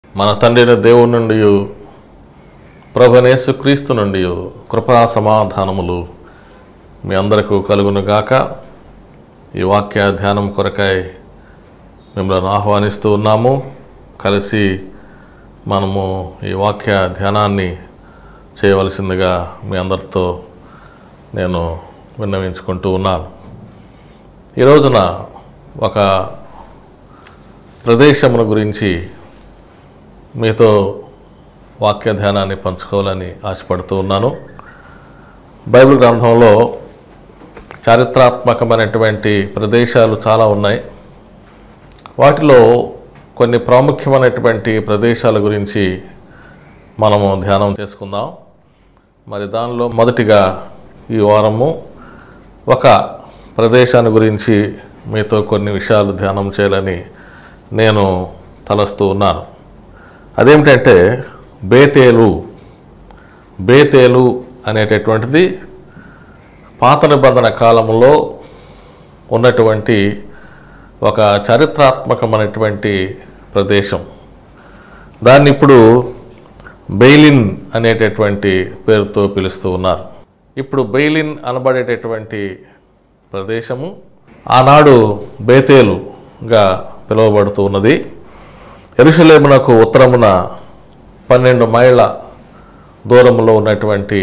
మన తండ్రిని దేవుని నుండి ప్రభునేసు క్రీస్తు నుండి కృపా సమాధానములు మీ అందరికీ కలుగును గాక ఈ వాక్య ధ్యానం కొరకై మిమ్మల్ని ఆహ్వానిస్తూ ఉన్నాము కలిసి మనము ఈ వాక్య ధ్యానాన్ని చేయవలసిందిగా మీ అందరితో నేను విన్నవించుకుంటూ ఉన్నాను ఈ రోజున ఒక ప్రదేశముల గురించి మీతో వాక్య ధ్యానాన్ని పంచుకోవాలని ఆశపడుతూ ఉన్నాను బైబిల్ గ్రంథంలో చారిత్రాత్మకమైనటువంటి ప్రదేశాలు చాలా ఉన్నాయి వాటిలో కొన్ని ప్రాముఖ్యమైనటువంటి ప్రదేశాల గురించి మనము ధ్యానం చేసుకుందాం మరి దానిలో మొదటిగా ఈ వారము ఒక ప్రదేశాన్ని గురించి మీతో కొన్ని విషయాలు ధ్యానం చేయాలని నేను తలస్తూ ఉన్నాను అదేమిటంటే బేతేలు బేతేలు అనేటటువంటిది పాత నిబంధన కాలంలో ఉన్నటువంటి ఒక చారిత్రాత్మకమైనటువంటి ప్రదేశం దాన్ని ఇప్పుడు బెయిలిన్ అనేటటువంటి పేరుతో పిలుస్తూ ఉన్నారు ఇప్పుడు బెయిలిన్ అనబడేటటువంటి ప్రదేశము ఆనాడు బేతేలుగా పిలువబడుతూ ఉన్నది ఎరుసలేమునకు ఉత్తరమున పన్నెండు మైళ్ళ దూరంలో ఉన్నటువంటి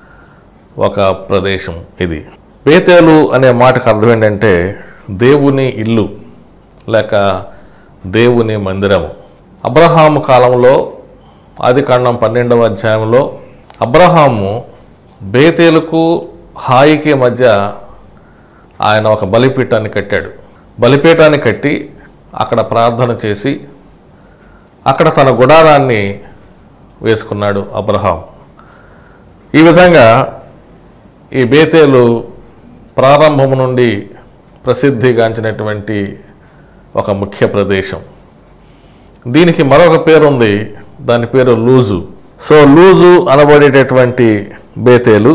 ఒక ప్రదేశం ఇది బేతేలు అనే మాటకు అర్థం ఏంటంటే దేవుని ఇల్లు లేక దేవుని మందిరము అబ్రహాము కాలంలో ఆది కాండం పన్నెండవ అధ్యాయంలో అబ్రహాము బేతేలుకు హాయికి మధ్య ఆయన ఒక బలిపీఠాన్ని కట్టాడు బలిపీఠాన్ని కట్టి అక్కడ ప్రార్థన చేసి అక్కడ తన గుడారాన్ని వేసుకున్నాడు అబ్రహాం ఈ విధంగా ఈ బేతేలు ప్రారంభం నుండి ప్రసిద్ధిగాంచినటువంటి ఒక ముఖ్య ప్రదేశం దీనికి మరొక పేరు ఉంది దాని పేరు లూజు సో లూజు అనబడేటటువంటి బేతేలు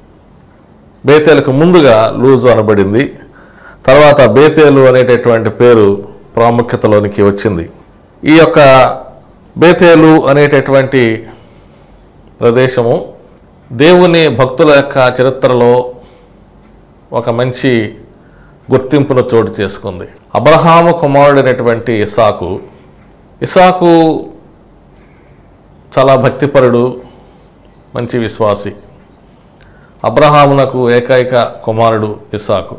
బేతేలకు ముందుగా లూజు అనబడింది తర్వాత బేతేలు అనేటటువంటి పేరు ప్రాముఖ్యతలోనికి వచ్చింది ఈ యొక్క బేతేలు అనేటటువంటి ప్రదేశము దేవుని భక్తుల యొక్క చరిత్రలో ఒక మంచి గుర్తింపును చోటు చేసుకుంది అబ్రహాము కుమారుడైనటువంటి ఇసాకు ఇసాకు చాలా భక్తిపరుడు మంచి విశ్వాసి అబ్రహామునకు ఏకైక కుమారుడు ఇసాకు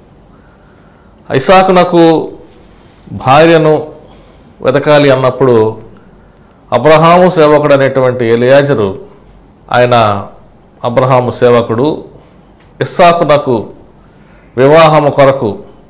ఇసాకునకు భార్యను వెతకాలి అన్నప్పుడు అబ్రహాము సేవకుడు అనేటువంటి ఎలియాజరు ఆయన అబ్రహాము సేవకుడు ఇస్సాకునకు వివాహము కొరకు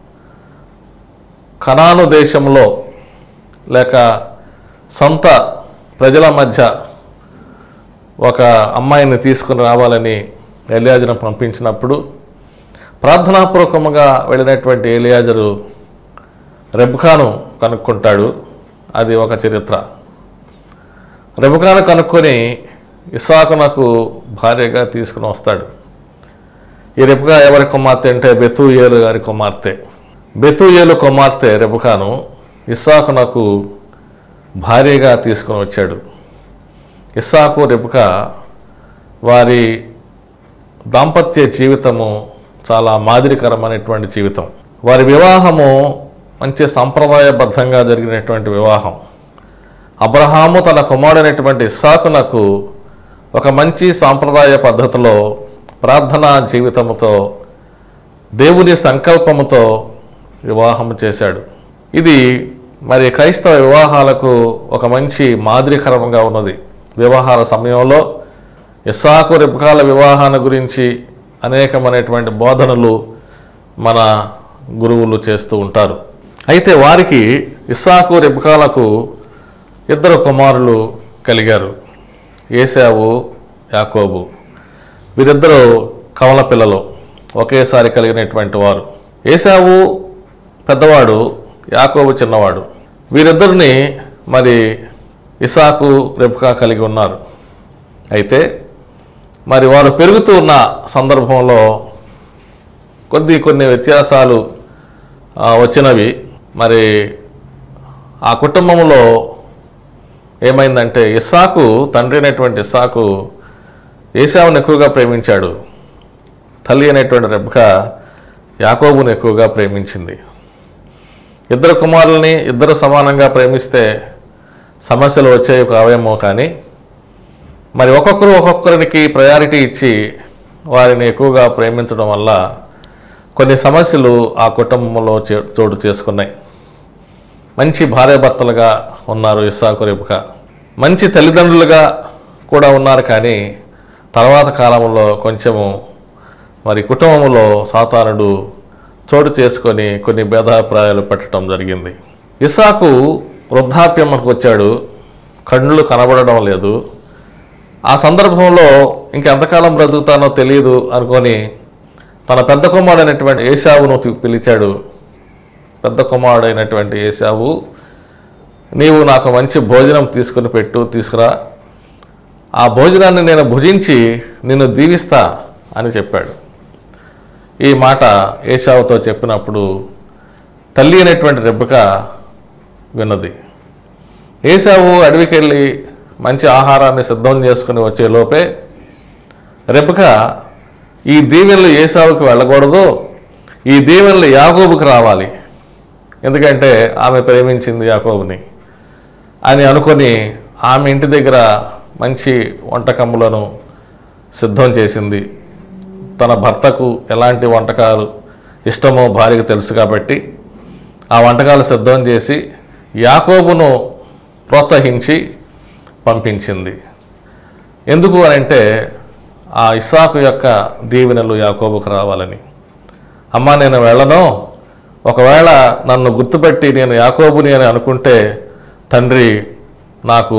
కనాను దేశంలో లేక సొంత ప్రజల మధ్య ఒక అమ్మాయిని తీసుకుని రావాలని ఎలియాజరును పంపించినప్పుడు ప్రార్థనాపూర్వకముగా వెళ్ళినటువంటి ఎలియాజరు రెబ్ఖాను కనుక్కుంటాడు అది ఒక చరిత్ర రెబ్ఖాను కనుక్కొని ఇసాకునకు భార్యగా తీసుకుని వస్తాడు ఈ రెబ్కా ఎవరి కుమార్తె అంటే బెతూయేలు గారి కుమార్తె బెతూయేలు కుమార్తె రెబ్కాను ఇస్సాకునకు భార్యగా తీసుకుని వచ్చాడు ఇస్సాకు రెబ్కా వారి దాంపత్య జీవితము చాలా మాదిరికరమైనటువంటి జీవితం వారి వివాహము మంచి సంప్రదాయబద్ధంగా జరిగినటువంటి వివాహం అబ్రహాము తన కుమారుడైనటువంటి ఇస్సాకునకు ఒక మంచి సాంప్రదాయ పద్ధతిలో ప్రార్థనా జీవితముతో దేవుని సంకల్పముతో వివాహం చేశాడు ఇది మరి క్రైస్తవ వివాహాలకు ఒక మంచి మాదిరికరంగా ఉన్నది వివాహాల సమయంలో ఇస్సాకు రిబ్కాల వివాహాన్ని గురించి అనేకమైనటువంటి బోధనలు మన గురువులు చేస్తూ ఉంటారు అయితే వారికి ఇస్సాకు రిబ్కాలకు ఇద్దరు కుమారులు కలిగారు ఏసావు యాకోబు వీరిద్దరూ కవల పిల్లలు ఒకేసారి కలిగినటువంటి వారు ఏసావు పెద్దవాడు యాకోబు చిన్నవాడు వీరిద్దరిని మరి ఇసాకు రెబ్కా కలిగి ఉన్నారు అయితే మరి వారు పెరుగుతూ ఉన్న సందర్భంలో కొద్ది కొన్ని వ్యత్యాసాలు ఆ, వచ్చినవి మరి ఆ కుటుంబంలో ఏమైందంటే ఇస్సాకు తండ్రి అయినటువంటి ఇస్సాకు ఏసావుని ఎక్కువగా ప్రేమించాడు తల్లి అయినటువంటి రెబ్క యాకోబుని ఎక్కువగా ప్రేమించింది ఇద్దరు కుమారుల్ని ఇద్దరు సమానంగా ప్రేమిస్తే సమస్యలు వచ్చేవి కావేమో కానీ మరి ఒక్కొక్కరు ఒక్కొక్కరికి ప్రయారిటీ ఇచ్చి వారిని ఎక్కువగా ప్రేమించడం వల్ల కొన్ని సమస్యలు ఆ కుటుంబంలో చే- చోటు చేసుకున్నాయి మంచి భార్యాభర్తలుగా ఉన్నారు ఇస్సాకు రేపుక మంచి తల్లిదండ్రులుగా కూడా ఉన్నారు కానీ తర్వాత కాలంలో కొంచెము మరి కుటుంబంలో సాతానుడు చోటు చేసుకొని కొన్ని భేదాభిప్రాయాలు పెట్టడం జరిగింది ఇసాకు వృద్ధాప్యంకు వచ్చాడు కళ్ళు కనబడడం లేదు ఆ సందర్భంలో ఇంకెంతకాలం బ్రతుకుతానో తెలియదు అనుకొని తన పెద్ద కుమారుడైనటువంటి ఏసావును పి- పిలిచాడు పెద్ద కుమారుడైనటువంటి ఏసావు నీవు నాకు మంచి భోజనం తీసుకుని పెట్టు తీసుకురా ఆ భోజనాన్ని నేను భుజించి నిన్ను దీవిస్తా అని చెప్పాడు ఈ మాట ఏషావుతో చెప్పినప్పుడు తల్లి అయినటువంటి రెబ్బక విన్నది ఏషావు అడవికి వెళ్ళి మంచి ఆహారాన్ని సిద్ధం చేసుకుని వచ్చే లోపే రెబ్బక ఈ దీవెనలు ఏసావుకి వెళ్ళకూడదు ఈ దీవెనలు యాకోబుకి రావాలి ఎందుకంటే ఆమె ప్రేమించింది యాకోబుని అని అనుకొని ఆమె ఇంటి దగ్గర మంచి వంటకములను సిద్ధం చేసింది తన భర్తకు ఎలాంటి వంటకాలు ఇష్టమో భార్యకు తెలుసు కాబట్టి ఆ వంటకాలు సిద్ధం చేసి యాకోబును ప్రోత్సహించి పంపించింది ఎందుకు అని అంటే ఆ ఇస్సాకు యొక్క దీవెనలు యాకోబుకు రావాలని అమ్మా నేను వెళ్ళను ఒకవేళ నన్ను గుర్తుపెట్టి నేను యాకోబుని అని అనుకుంటే తండ్రి నాకు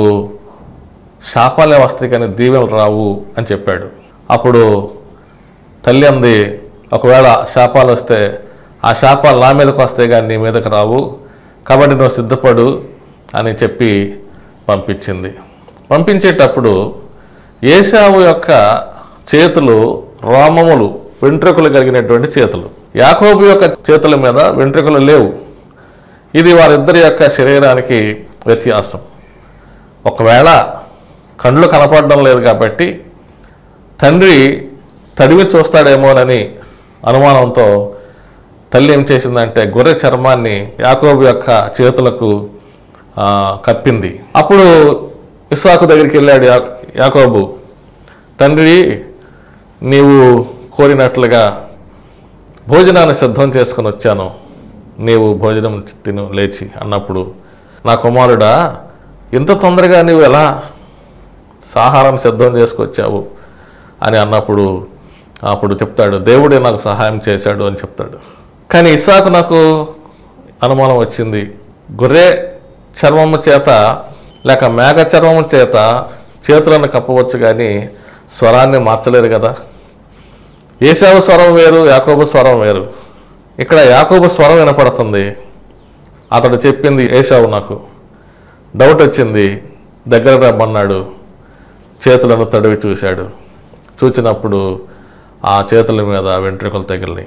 శాపాలే వస్తాయి కానీ దీవెనలు రావు అని చెప్పాడు అప్పుడు తల్లి అంది ఒకవేళ శాపాలు వస్తే ఆ శాపాలు నా మీదకు వస్తాయి కానీ నీ మీదకు రావు కాబట్టి నువ్వు సిద్ధపడు అని చెప్పి పంపించింది పంపించేటప్పుడు ఏసావు యొక్క చేతులు రోమములు వెంట్రుకలు కలిగినటువంటి చేతులు యాకోబు యొక్క చేతుల మీద వెంట్రుకలు లేవు ఇది వారిద్దరి యొక్క శరీరానికి వ్యత్యాసం ఒకవేళ కండ్లు కనపడడం లేదు కాబట్టి తండ్రి తడివి చూస్తాడేమోనని అనుమానంతో తల్లి ఏం చేసిందంటే గొర్రె చర్మాన్ని యాకోబు యొక్క చేతులకు ఆ, కప్పింది అప్పుడు ఇస్సాకు దగ్గరికి వెళ్ళాడు యా యాకోబు తండ్రి నీవు కోరినట్లుగా భోజనాన్ని సిద్ధం చేసుకొని వచ్చాను నీవు భోజనం తిను లేచి అన్నప్పుడు నా కుమారుడా ఇంత తొందరగా నీవు ఎలా ఆహారం సిద్ధం చేసుకొచ్చావు అని అన్నప్పుడు అప్పుడు చెప్తాడు దేవుడే నాకు సహాయం చేశాడు అని చెప్తాడు కానీ ఇస్సాకు నాకు అనుమానం వచ్చింది గొర్రె చర్మము చేత లేక మేఘ చర్మము చేత చేతులను కప్పవచ్చు కానీ స్వరాన్ని మార్చలేరు కదా ఏసావు స్వరం వేరు యాకోబు స్వరం వేరు ఇక్కడ యాకోబు స్వరం వినపడుతుంది అతడు చెప్పింది ఏసావు నాకు డౌట్ వచ్చింది దగ్గర రమ్మన్నాడు చేతులను తడివి చూశాడు చూచినప్పుడు ఆ చేతుల మీద వెంట్రుకలు తగిలినాయి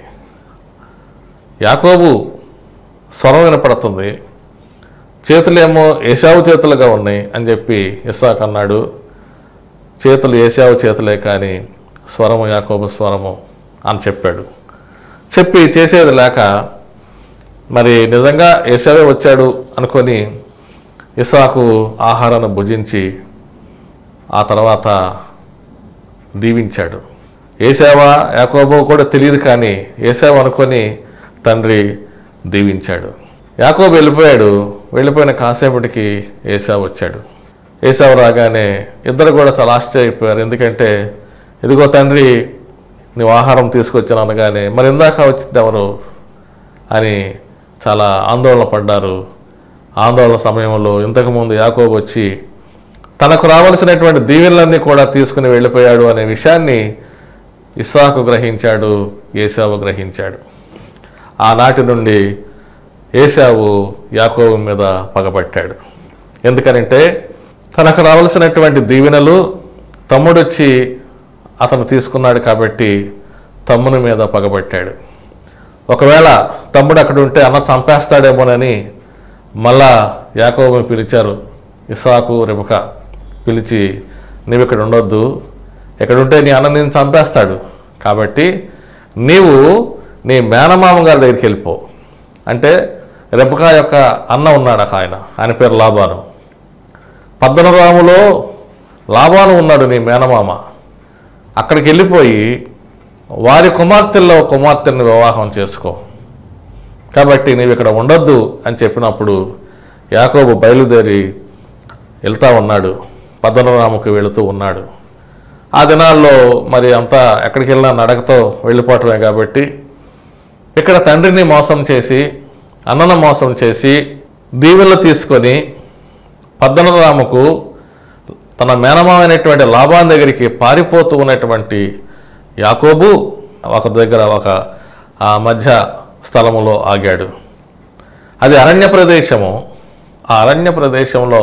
యాకోబు స్వరం వినపడుతుంది చేతులేమో ఏసావు చేతులుగా ఉన్నాయి అని చెప్పి ఇస్సాక్ అన్నాడు చేతులు ఏసావు చేతులే కానీ స్వరము యాకోబు స్వరము అని చెప్పాడు చెప్పి చేసేది లేక మరి నిజంగా ఏసావే వచ్చాడు అనుకొని ఇసాకు ఆహారాన్ని భుజించి ఆ తర్వాత దీవించాడు ఏసావా యాకోబో కూడా తెలియదు కానీ ఏసావు అనుకొని తండ్రి దీవించాడు యాకోబు వెళ్ళిపోయాడు వెళ్ళిపోయిన కాసేపటికి ఏసావు వచ్చాడు ఏసావు రాగానే ఇద్దరు కూడా చాలా ఆశ్చర్యపోయారు ఎందుకంటే ఇదిగో తండ్రి నువ్వు ఆహారం తీసుకొచ్చాను అనగానే మరి ఇందాక వచ్చింది ఎవరు అని చాలా ఆందోళన పడ్డారు ఆందోళన సమయంలో ఇంతకుముందు యాకోబు వచ్చి తనకు రావలసినటువంటి దీవెనలన్నీ కూడా తీసుకుని వెళ్ళిపోయాడు అనే విషయాన్ని ఇస్సాకు గ్రహించాడు ఏసావు గ్రహించాడు ఆనాటి నుండి ఏసావు యాకోబు మీద పగబట్టాడు ఎందుకనంటే తనకు రావలసినటువంటి దీవెనలు తమ్ముడొచ్చి అతను తీసుకున్నాడు కాబట్టి తమ్ముని మీద పగబట్టాడు ఒకవేళ తమ్ముడు అక్కడ ఉంటే అన్న చంపేస్తాడేమోనని మళ్ళా యాకోబుని పిలిచారు ఇసాకు రెబక పిలిచి నీవు ఇక్కడ ఉండొద్దు ఇక్కడ ఉంటే నీ అన్న నేను చంపేస్తాడు కాబట్టి నీవు నీ మేనమామ గారి దగ్గరికి వెళ్ళిపో అంటే రెబకా యొక్క అన్న ఉన్నాడు ఒక ఆయన ఆయన పేరు లాబాను పద్దనరాములో లాబాను ఉన్నాడు నీ మేనమామ అక్కడికి వెళ్ళిపోయి వారి కుమార్తెల్లో కుమార్తెని వివాహం చేసుకో కాబట్టి నీవు ఇక్కడ ఉండొద్దు అని చెప్పినప్పుడు యాకోబు బయలుదేరి వెళ్తా ఉన్నాడు పద్దనరాముకి వెళుతూ ఉన్నాడు ఆ దినాల్లో మరి అంతా ఎక్కడికి వెళ్ళినా నడకతో వెళ్ళిపోవటమే కాబట్టి ఇక్కడ తండ్రిని మోసం చేసి అన్నను మోసం చేసి దీవెనలు తీసుకొని పద్దనరాముకు తన మేనమామైనటువంటి లాభాన్ దగ్గరికి పారిపోతూ ఉన్నటువంటి యాకోబు ఒక దగ్గర ఒక ఆ మధ్య స్థలములో ఆగాడు అది అరణ్య ప్రదేశము ఆ అరణ్య ప్రదేశంలో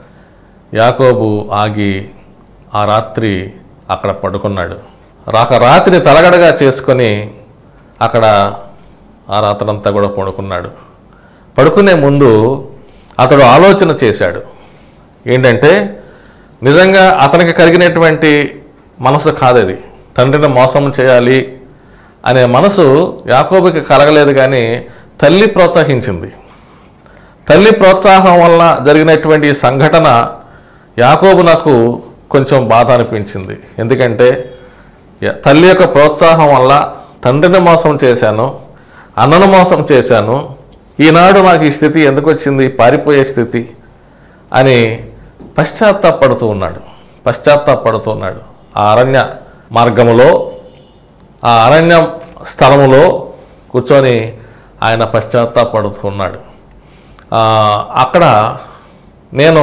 యాకోబు ఆగి ఆ రాత్రి అక్కడ పడుకున్నాడు రాక రాత్రి తలగడగా చేసుకొని అక్కడ ఆ రాత్రంతా కూడా పడుకున్నాడు పడుకునే ముందు అతడు ఆలోచన చేశాడు ఏంటంటే నిజంగా అతనికి కలిగినటువంటి మనసు కాదది తండ్రిని మోసం చేయాలి అనే మనసు యాకోబుకి కలగలేదు కానీ తల్లి ప్రోత్సహించింది తల్లి ప్రోత్సాహం వలన జరిగినటువంటి ఈ సంఘటన యాకోబు నాకు కొంచెం బాధ అనిపించింది ఎందుకంటే య- తల్లి యొక్క ప్రోత్సాహం వల్ల తండ్రిని మోసం చేశాను అన్నను మోసం చేశాను ఈనాడు నాకు ఈ స్థితి ఎందుకు వచ్చింది పారిపోయే స్థితి అని పశ్చాత్తాపడుతూ ఉన్నాడు పశ్చాత్తాపడుతూ ఉన్నాడు ఆ అరణ్య మార్గములో ఆ అరణ్య స్థలములో కూర్చొని ఆయన పశ్చాత్తాపడుతూ ఉన్నాడు ఆ, అక్కడ నేను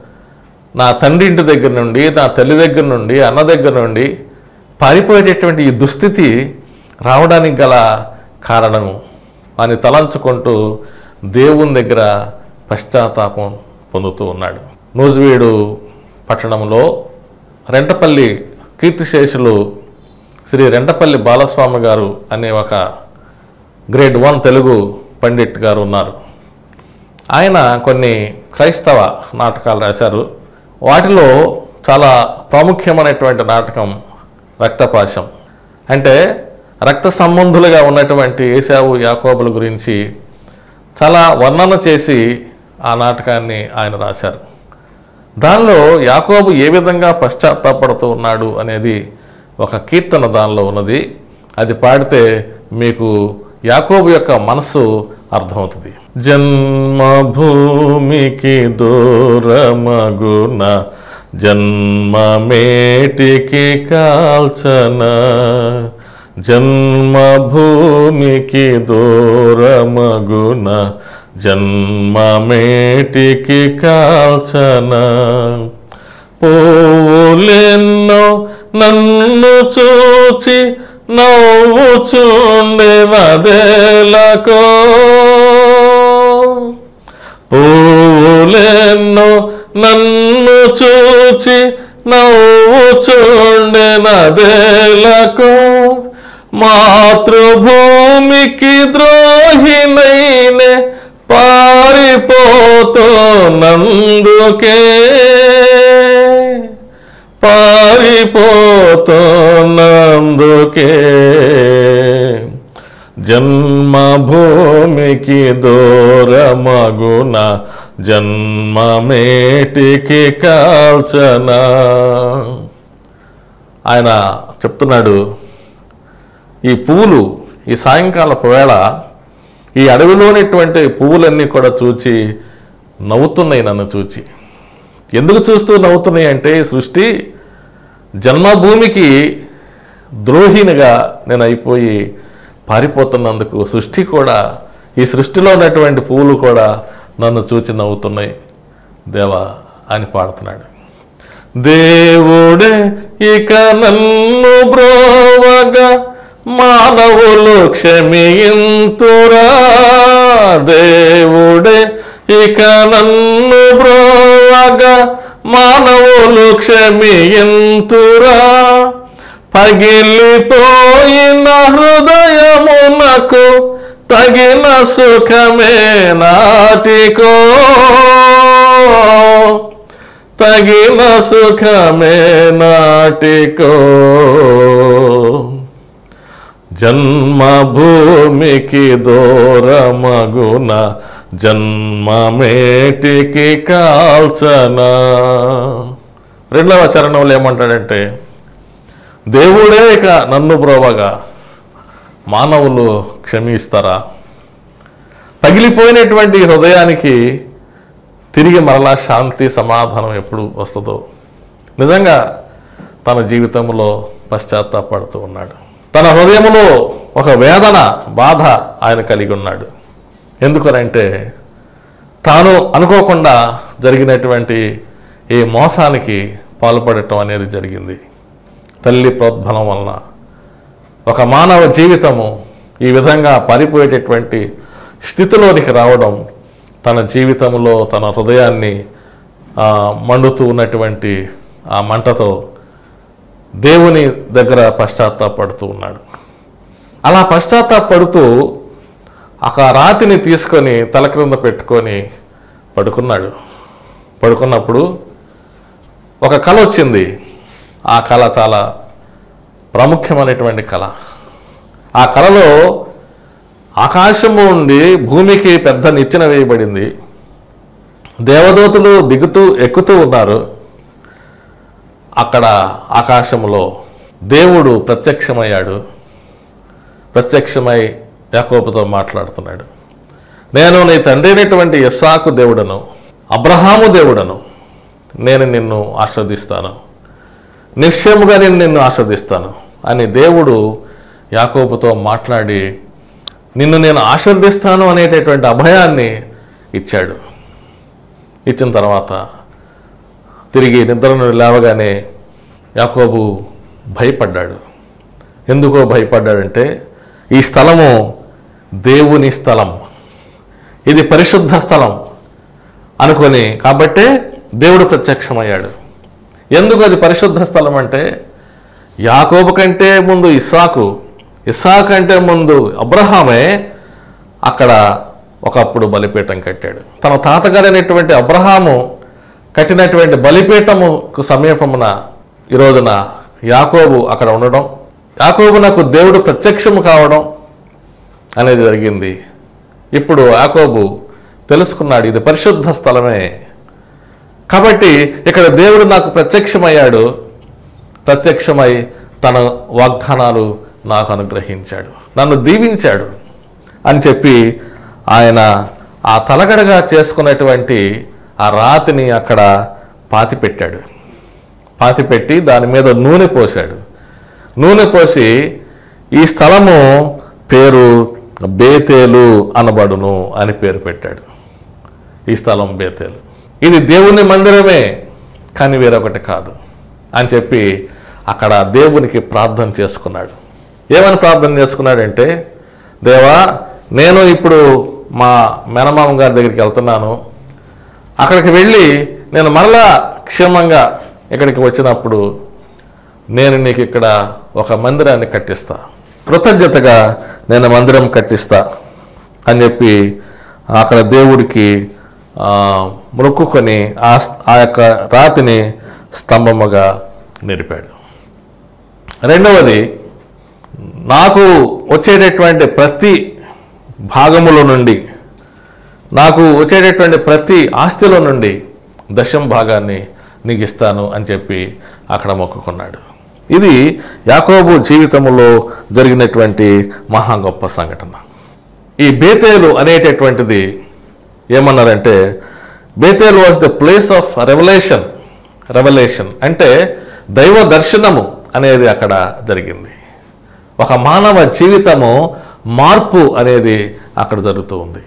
నా తండ్రి ఇంటి దగ్గర నుండి నా తల్లి దగ్గర నుండి అన్న దగ్గర నుండి పారిపోయేటటువంటి ఈ దుస్థితి రావడానికి గల కారణము అని తలంచుకుంటూ దేవుని దగ్గర పశ్చాత్తాపం పొందుతూ ఉన్నాడు నూజివీడు పట్టణంలో రెంటపల్లి కీర్తిశేషులు శ్రీ రెంటపల్లి బాలస్వామి గారు అనే ఒక గ్రేడ్ వన్ తెలుగు పండిట్ గారు ఉన్నారు ఆయన కొన్ని క్రైస్తవ నాటకాలు రాశారు వాటిలో చాలా ప్రాముఖ్యమైనటువంటి నాటకం రక్తపాశం అంటే రక్త సంబంధులుగా ఉన్నటువంటి ఏసావు యాకోబుల గురించి చాలా వర్ణన చేసి ఆ నాటకాన్ని ఆయన రాశారు దానిలో యాకోబు ఏ విధంగా పశ్చాత్తాపడుతూ ఉన్నాడు అనేది ఒక కీర్తన దానిలో ఉన్నది అది పాడితే మీకు యాకోబు యొక్క మనస్సు అర్థమవుతుంది జన్మభూమికి దూరమగున జన్మమేటికి కాల్చన జన్మభూమికి దూరమగున జన్మమేటికి కాల్చన పోలెన్నో నన్ను చూచి నవ్వుచుండే నదేలకో పూలెన్నో నన్ను చూచి నవ్వుచుండే నదేలకో మాతృభూమికి ద్రోహినైనే పారిపోతున్నందుకే పారిపోతున్నందుకే జన్మభూమికి దూరమగున జన్మమేటికి కాల్చన ఆయన చెప్తున్నాడు ఈ పువ్వులు ఈ సాయంకాలపు వేళ ఈ అడవిలోనిటువంటి పువ్వులన్నీ కూడా చూచి నవ్వుతున్నాయి నన్ను చూచి ఎందుకు చూస్తూ నవ్వుతున్నాయి అంటే ఈ సృష్టి జన్మభూమికి ద్రోహినిగా నేను అయిపోయి పారిపోతున్నందుకు సృష్టి కూడా ఈ సృష్టిలో ఉన్నటువంటి పువ్వులు కూడా నన్ను చూచి నవ్వుతున్నాయి దేవా అని పాడుతున్నాడు దేవుడే ఇక నన్ను బ్రోవగా మానవులు క్షమింతురా దేవుడే ఇక నన్ను బ్రోవగా మానవులు క్షమింతురా పగిలిపోయిన హృదయమునకు తగిన సుఖమే నాటికో తగిన సుఖమే నాటికో జన్మభూమికి దూరమగున జన్మమేటికి కాల్చనా రెండవ చరణంలో ఏమంటాడంటే దేవుడే ఇక నన్ను బ్రోవగా మానవులు క్షమిస్తారా పగిలిపోయినటువంటి హృదయానికి తిరిగి మరలా శాంతి సమాధానం ఎప్పుడు వస్తుందో నిజంగా తన జీవితంలో పశ్చాత్తాపడుతూ ఉన్నాడు తన హృదయంలో ఒక వేదన బాధ ఆయన కలిగి ఉన్నాడు ఎందుకనంటే తాను అనుకోకుండా జరిగినటువంటి ఈ మోసానికి పాల్పడటం అనేది జరిగింది తల్లి ప్రోద్బలం వలన ఒక మానవ జీవితము ఈ విధంగా పారిపోయేటటువంటి స్థితిలోనికి రావడం తన జీవితంలో తన హృదయాన్ని ఆ, మండుతూ ఉన్నటువంటి ఆ మంటతో దేవుని దగ్గర పశ్చాత్తాపడుతూ ఉన్నాడు అలా పశ్చాత్తాపడుతూ ఒక రాతిని తీసుకొని తల క్రింద పెట్టుకొని పడుకున్నాడు పడుకున్నప్పుడు ఒక కళ వచ్చింది ఆ కళ చాలా ప్రాముఖ్యమైనటువంటి కళ ఆ కళలో ఆకాశము నుండి భూమికి పెద్ద నిచ్చెన వేయబడింది దేవదూతలు దిగుతూ ఎక్కుతూ ఉన్నారు అక్కడ ఆకాశంలో దేవుడు ప్రత్యక్షమయ్యాడు ప్రత్యక్షమై యాకోబుతో మాట్లాడుతున్నాడు నేను నీ తండ్రి అయినటువంటి ఇస్సాకు దేవుడను అబ్రహాము దేవుడను నేను నిన్ను ఆస్వాదిస్తాను నిశ్చయముగా నేను నిన్ను ఆస్వాదిస్తాను అని దేవుడు యాకోబుతో మాట్లాడి నిన్ను నేను ఆశీర్దిస్తాను అనేటటువంటి అభయాన్ని ఇచ్చాడు ఇచ్చిన తర్వాత తిరిగి నిద్ర నుండి లేవగానే యాకోబు భయపడ్డాడు ఎందుకో భయపడ్డాడంటే ఈ స్థలము దేవుని స్థలం ఇది పరిశుద్ధ స్థలం అనుకొని కాబట్టే దేవుడు ప్రత్యక్షమయ్యాడు ఎందుకు అది పరిశుద్ధ స్థలం అంటే యాకోబు కంటే ముందు ఇస్సాకు ఇస్సాకు కంటే ముందు అబ్రహామే అక్కడ ఒకప్పుడు బలిపీఠం కట్టాడు తన తాతగారైనటువంటి అబ్రహాము కట్టినటువంటి బలిపీఠముకు సమీపమున ఈ రోజున యాకోబు అక్కడ ఉండడం యాకోబు నాకు దేవుడు ప్రత్యక్షము కావడం అనేది జరిగింది ఇప్పుడు యాకోబు తెలుసుకున్నాడు ఇది పరిశుద్ధ స్థలమే కాబట్టి ఇక్కడ దేవుడు నాకు ప్రత్యక్షమయ్యాడు ప్రత్యక్షమై తన వాగ్దానాలు నాకు అనుగ్రహించాడు నన్ను దీవించాడు అని చెప్పి ఆయన ఆ తలగడగా చేసుకున్నటువంటి ఆ రాతిని అక్కడ పాతిపెట్టాడు పాతిపెట్టి దాని మీద నూనె పోశాడు నూనె పోసి ఈ స్థలము పేరు బేతేలు అనబడును అని పేరు పెట్టాడు ఈ స్థలం బేతేలు ఇది దేవుని మందిరమే కానీ వేరొకటి కాదు అని చెప్పి అక్కడ దేవునికి ప్రార్థన చేసుకున్నాడు ఏమని ప్రార్థన చేసుకున్నాడంటే దేవా నేను ఇప్పుడు మా మేనమామ గారి దగ్గరికి వెళ్తున్నాను అక్కడికి వెళ్ళి నేను మరలా క్షేమంగా ఇక్కడికి వచ్చినప్పుడు నేను నీకు ఇక్కడ ఒక మందిరాన్ని కట్టిస్తా కృతజ్ఞతగా నేను మందిరం కట్టిస్తా అని చెప్పి అక్కడ దేవుడికి ఆ, మొక్కుకొని ఆ స్- ఆ యొక్క రాతిని స్తంభముగా నిలిపాడు రెండవది నాకు వచ్చేటటువంటి ప్రతి భాగములో నుండి నాకు వచ్చేటటువంటి ప్రతి ఆస్తిలో నుండి దశం భాగాన్ని నీకు ఇస్తాను అని చెప్పి అక్కడ మొక్కుకున్నాడు ఇది యాకోబు జీవితంలో జరిగినటువంటి మహా గొప్ప సంఘటన ఈ బేతేలు అనేటటువంటిది ఏమన్నారంటే Bethel was the place of revelation revelation అంటే దైవ దర్శనము అనేది అక్కడ జరిగింది ఒక మానవ జీవితము మార్పు అనేది అక్కడ జరుగుతూ ఉంది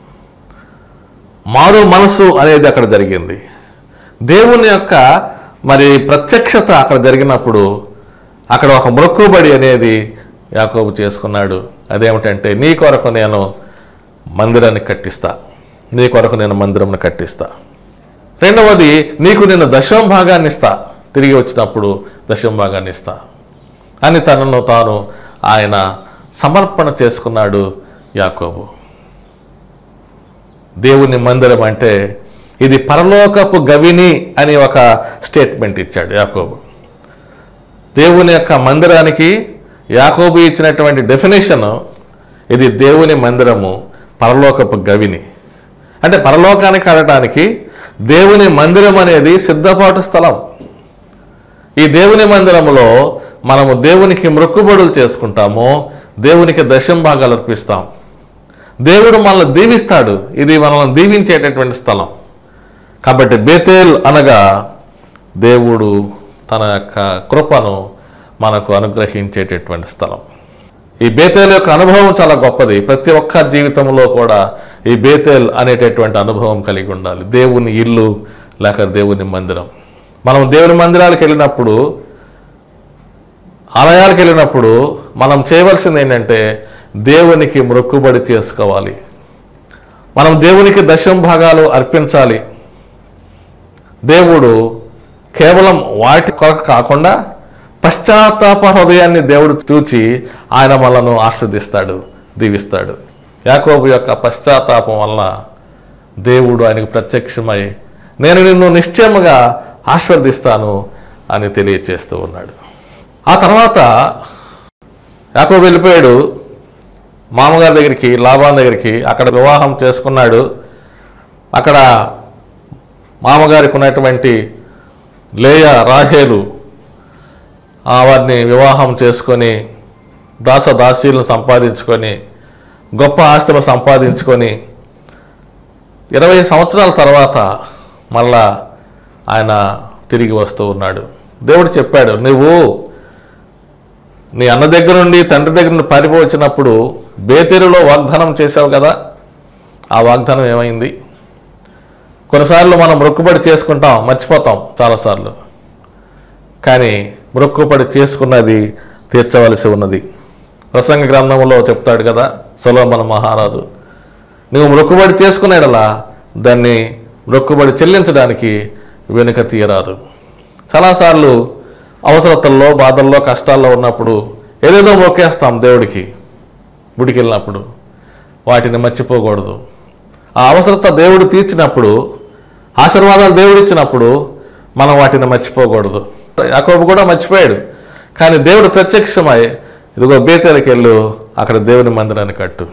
మారు మనసు అనేది అక్కడ జరిగింది దేవుని యొక్క మరి ప్రత్యక్షత అక్కడ జరిగినప్పుడు అక్కడ ఒక మొక్కుబడి అనేది యాకోబు చేసుకున్నాడు అదేమిటంటే నీ కొరకు నేను మందిరాన్ని కట్టిస్తా నీ కొరకు నేను మందిరంను కట్టిస్తా రెండవది నీకు నేను దశమ భాగాన్ని ఇస్తా తిరిగి వచ్చినప్పుడు దశమ భాగాన్ని ఇస్తా అని తనను తాను ఆయన సమర్పణ చేసుకున్నాడు యాకోబు దేవుని మందిరం అంటే ఇది పరలోకపు గవిని అని ఒక స్టేట్మెంట్ ఇచ్చాడు యాకోబు దేవుని యొక్క మందిరానికి యాకోబు ఇచ్చినటువంటి డెఫినేషన్ ఇది దేవుని మందిరము పరలోకపు గవిని అంటే పరలోకానికి ఆడటానికి దేవుని మందిరం అనేది సిద్ధపాటు స్థలం ఈ దేవుని మందిరములో మనము దేవునికి మృక్కుబడులు చేసుకుంటాము దేవునికి దశం భాగాలు అర్పిస్తాం దేవుడు మనల్ని దీవిస్తాడు ఇది మనల్ని దీవించేటటువంటి స్థలం కాబట్టి బేతేల్ అనగా దేవుడు తన యొక్క కృపను మనకు అనుగ్రహించేటటువంటి స్థలం ఈ బేతేల్ యొక్క అనుభవం చాలా గొప్పది ప్రతి ఒక్క జీవితంలో కూడా ఈ బేతేల్ అనేటటువంటి అనుభవం కలిగి ఉండాలి దేవుని ఇల్లు లేక దేవుని మందిరం మనం దేవుని మందిరాలకు వెళ్ళినప్పుడు ఆలయాలకు వెళ్ళినప్పుడు మనం చేయవలసింది ఏంటంటే దేవునికి మొక్కుబడి చేసుకోవాలి మనం దేవునికి దశం భాగాలు అర్పించాలి దేవుడు కేవలం వాటి కొరకు కాకుండా పశ్చాత్తాప హృదయాన్ని దేవుడు చూచి ఆయన మనను ఆస్వాదిస్తాడు దీవిస్తాడు యాకోబు యొక్క పశ్చాత్తాపం వలన దేవుడు ఆయనకు ప్రత్యక్షమై నేను నిన్ను నిశ్చయముగా ఆశీర్వదిస్తాను అని తెలియచేస్తూ ఉన్నాడు ఆ తర్వాత యాకోబు వెళ్ళిపోయాడు మామగారి దగ్గరికి లాభాన్ దగ్గరికి అక్కడ వివాహం చేసుకున్నాడు అక్కడ మామగారికి ఉన్నటువంటి లేయ రాహేలు ఆ వారిని వివాహం చేసుకొని దాస దాసీలను సంపాదించుకొని గొప్ప ఆస్తులు సంపాదించుకొని ఇరవై సంవత్సరాల తర్వాత మళ్ళా ఆయన తిరిగి వస్తూ ఉన్నాడు దేవుడు చెప్పాడు నువ్వు నీ అన్న దగ్గర నుండి తండ్రి దగ్గర నుండి పారిపోవచ్చినప్పుడు బేతేరులో వాగ్దానం చేసావు కదా ఆ వాగ్దానం ఏమైంది కొన్నిసార్లు మనం మొక్కుబడి చేసుకుంటాం మర్చిపోతాం చాలాసార్లు కానీ మొక్కుబడి చేసుకున్నది తీర్చవలసి ఉన్నది ప్రసంగ గ్రంథంలో చెప్తాడు కదా సొలోమన మహారాజు నువ్వు మొక్కుబడి చేసుకునేడలా దాన్ని మొక్కుబడి చెల్లించడానికి వెనుక తీయరాదు చాలాసార్లు అవసరతల్లో బాధల్లో కష్టాల్లో ఉన్నప్పుడు ఏదేదో మొక్కేస్తాం దేవుడికి గుడికి వెళ్ళినప్పుడు వాటిని మర్చిపోకూడదు ఆ అవసరత దేవుడు తీర్చినప్పుడు ఆశీర్వాదాలు దేవుడు ఇచ్చినప్పుడు మనం వాటిని మర్చిపోకూడదు యాకోబు కూడా మర్చిపోయాడు కానీ దేవుడు ప్రత్యక్షమై ఇదిగో బేతేలకి వెళ్ళు అక్కడ దేవుని మందిరాన్ని కట్టు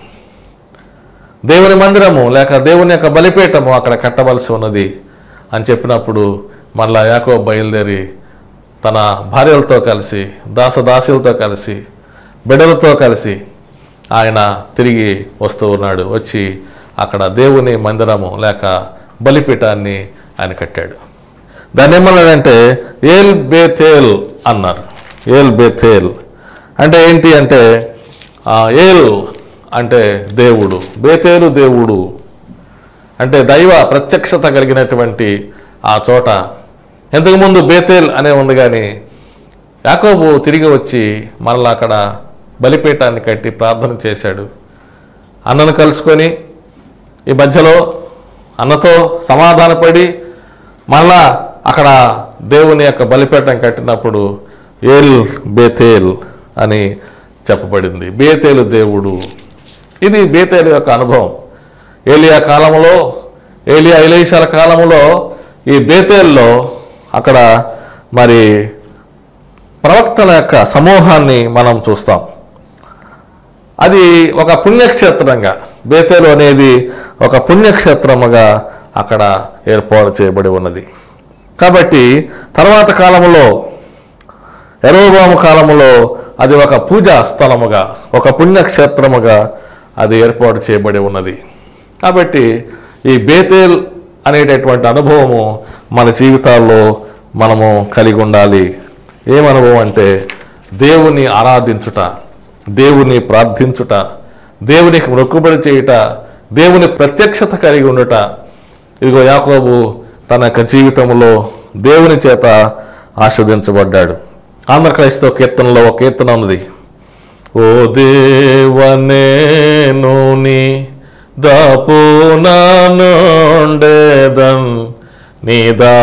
దేవుని మందిరము లేక దేవుని యొక్క బలిపీఠము అక్కడ కట్టవలసి ఉన్నది అని చెప్పినప్పుడు మళ్ళా యాకో బయలుదేరి తన భార్యలతో కలిసి దాసదాసులతో కలిసి బిడ్డలతో కలిసి ఆయన తిరిగి వస్తూ ఉన్నాడు వచ్చి అక్కడ దేవుని మందిరము లేక బలిపీఠాన్ని ఆయన కట్టాడు దాన్ని ఏమన్నాడంటే ఏల్ బేతేల్ అన్నారు ఏల్ బేతేల్ అంటే ఏంటి అంటే ఆ, ఏల్ అంటే దేవుడు బేతేలు దేవుడు అంటే దైవ ప్రత్యక్షత కలిగినటువంటి ఆ చోట ఇంతకుముందు బేతేల్ అనే ఉంది కానీ యాకోబు తిరిగి వచ్చి మరలా అక్కడ బలిపీఠాన్ని కట్టి ప్రార్థన చేశాడు అన్నను కలుసుకొని ఈ మధ్యలో అన్నతో సమాధానపడి మళ్ళా అక్కడ దేవుని యొక్క బలిపీఠం కట్టినప్పుడు ఏల్ బేతేల్ అని చెప్పబడింది బేతేలు దేవుడు ఇది బేతేలు యొక్క అనుభవం ఏలియా కాలంలో ఏలియా ఇలేషాల కాలంలో ఈ బేతేల్లో అక్కడ మరి ప్రవక్తల యొక్క సమూహాన్ని మనం చూస్తాం అది ఒక పుణ్యక్షేత్రంగా బేతేలు అనేది ఒక పుణ్యక్షేత్రముగా అక్కడ ఏర్పాటు చేయబడి ఉన్నది కాబట్టి తర్వాత కాలంలో ఎరోబాము కాలములో అది ఒక పూజా స్థలముగా ఒక పుణ్యక్షేత్రముగా అది ఏర్పాటు చేయబడి ఉన్నది కాబట్టి ఈ బేతేల్ అనేటటువంటి అనుభవము మన జీవితాల్లో మనము కలిగి ఉండాలి ఏమనుభవం అంటే దేవుని ఆరాధించుట దేవుని ప్రార్థించుట దేవునికి మొక్కుబడి చేయుట దేవుని ప్రత్యక్షత కలిగి ఉండుట ఇదిగో యాకోబు తన యొక్క జీవితంలో దేవుని చేత ఆస్వాదించబడ్డాడు ఆంధ్ర క్రైస్తవ కీర్తనలో ఒక కీర్తన ఉన్నది ఓ దేవనేను నీ దాపునానుండేదన్ నీ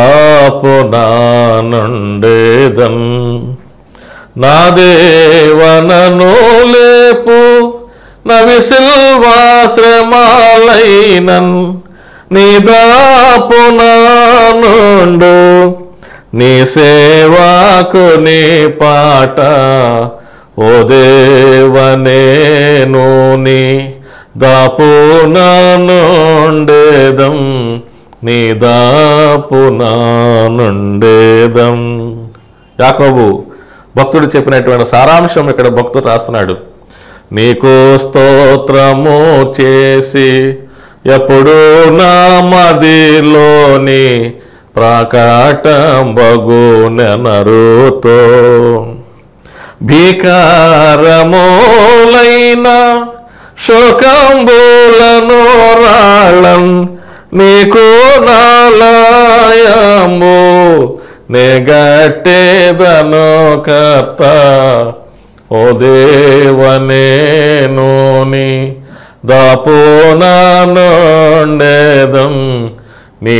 దాపునానుండేదన్ నా దేవనను లేపు నవి సిల్వాశ్రమాలైనన్ నిదాపునానుండు నీ సేవాకు నీ పాట ఓ దేవనేను నీ దాపునానుండేదం నీ దాపునానుండేదం యాకోబు భక్తుడు చెప్పినటువంటి సారాంశం ఇక్కడ భక్తుడు రాస్తున్నాడు నీకు స్తోత్రము చేసి ఎప్పుడు నా మదిలోని ప్రాకాటంబగు నెనరుతో భీకారమూలైన శోకంబులను రాళం నీకు నాలయము నెగట్టేదను కర్త ఓ దేవనేను నీ దాపునానుండేదం నీ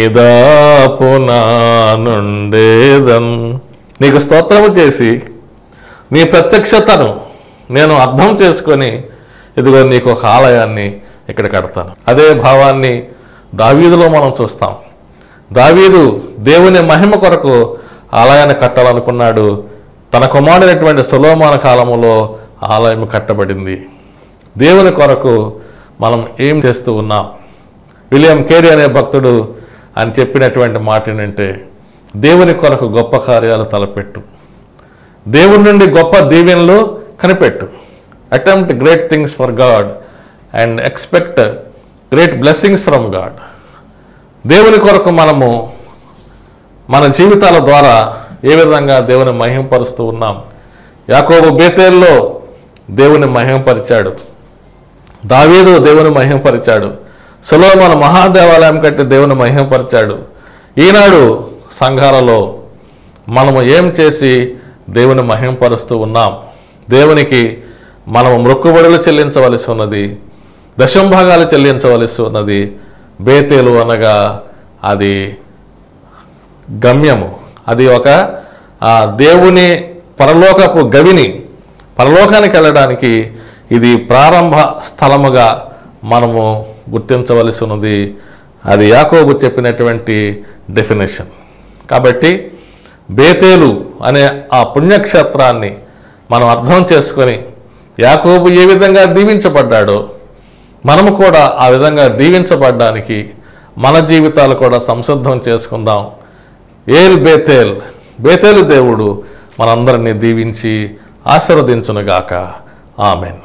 దాపునానుండేదం నీకు స్తోత్రము చేసి నీ ప్రత్యక్షతను నేను అర్థం చేసుకొని ఇదిగో నీకు ఒక ఆలయాన్ని ఇక్కడ కడతాను అదే భావాన్ని దావీదులో మనం చూస్తాం దావీదు దేవుని మహిమ కొరకు ఆలయాన్ని కట్టాలనుకున్నాడు తన కుమారుడైనటువంటి సులోమాన కాలములో ఆలయం కట్టబడింది దేవుని కొరకు మనం ఏం చేస్తూ ఉన్నాం విలియం కేరీ అనే భక్తుడు అని చెప్పినటువంటి మాట ఏంటంటే దేవుని కొరకు గొప్ప కార్యాలు తలపెట్టు దేవుని నుండి గొప్ప దీవెనలు కనిపెట్టు attempt great things for God and expect great blessings from God దేవుని కొరకు మనము మన జీవితాల ద్వారా ఏ విధంగా దేవుని మహింపరుస్తూ ఉన్నాం యాకోబు బేతేల్లో దేవుని మహింపరిచాడు దావీదు దేవుని మహింపరిచాడు సులోమన మహాదేవాలయం కట్టి దేవుని మహింపరిచాడు ఈనాడు సంఘాలలో మనము ఏం చేసి దేవుని మహింపరుస్తూ ఉన్నాం దేవునికి మనము మొక్కుబడులు చెల్లించవలసి ఉన్నది దశంభాగాలు చెల్లించవలసి ఉన్నది బేతేలు అనగా అది గమ్యము అది ఒక ఆ, దేవుని పరలోకపు గవిని పరలోకానికి వెళ్ళడానికి ఇది ప్రారంభ స్థలముగా మనము గుర్తించవలసి ఉన్నది అది యాకోబు చెప్పినటువంటి డెఫినేషన్ కాబట్టి బేతేలు అనే ఆ పుణ్యక్షేత్రాన్ని మనం అర్థం చేసుకొని యాకోబు ఏ విధంగా దీవించబడ్డాడో మనము కూడా ఆ విధంగా దీవించబడ్డానికి మన జీవితాలు కూడా సంసిద్ధం చేసుకుందాం ఏల్ బేతేల్ బేతేలు దేవుడు మనందరినీ దీవించి ఆశీర్వదించునుగాక ఆమెన్